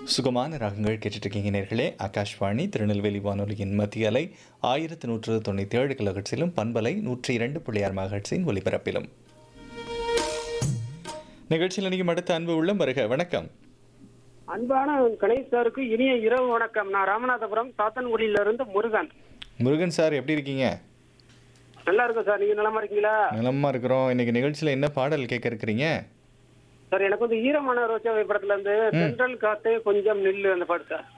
சுகமான ராகங்கள் கேட்டுட்ருக்கீங்க நேர்களே ஆகாஷ்வாணி திருநெல்வேலி வானொலியின் மத்திய அலை ஆயிரத்து நூற்று தொண்ணூற்றி ஏழு கிலோஹெட்ஸிலும் பண்பலை நூற்றி இரண்டு புள்ளி ஆறு மகட்ஸின் ஒலிபரப்பிலும் நிகழ்ச்சியில் நீங்கள் அடுத்த அன்பு உள்ளம் வருக வணக்கம் அன்பான கணேஷ் சாருக்கு இனிய இரவு வணக்கம் நான் ராமநாதபுரம் சாத்தன்குடியில இருந்து முருகன் முருகன் சார் எப்படி இருக்கீங்க நல்லா இருக்கும் சார் நீங்க நலமா இருக்கீங்களா நலமா இருக்கிறோம் இன்னைக்கு நிகழ்ச்சியில் என்ன பாடல் கேட்க இருக்கிறீங்க சார் எனக்கு வந்து ஈரமான ரோஜாவை படத்துல இருந்து தென்றல் காத்து கொஞ்சம் நில்லு அந்த பாட்டு சார்